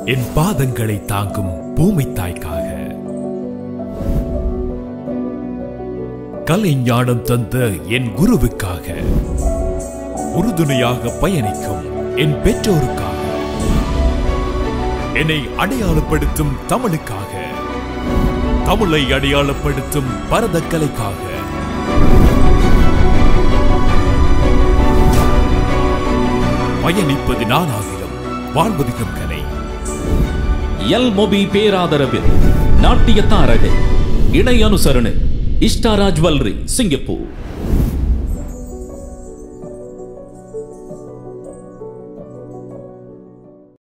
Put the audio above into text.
என் பாதங்களை தாங்கும் பூமி தாய்க்காக கலை ஞானம் தந்த என் குருவுக்காக உறுதுணையாக பயணிக்கும் என் பெற்றோருக்காக என்னை அடையாளப்படுத்தும் தமிழுக்காக தமிழை அடையாளப்படுத்தும் பரதக்கலைக்காக பயணிப்பது நானாகிலும் வாழ்வதிகம் கலை எல் மொபி பேராதரவில் நாட்டிய தாரகை இணை அனுசரணை இஷ்டாரா ஜுவல்லரி சிங்கப்பூர்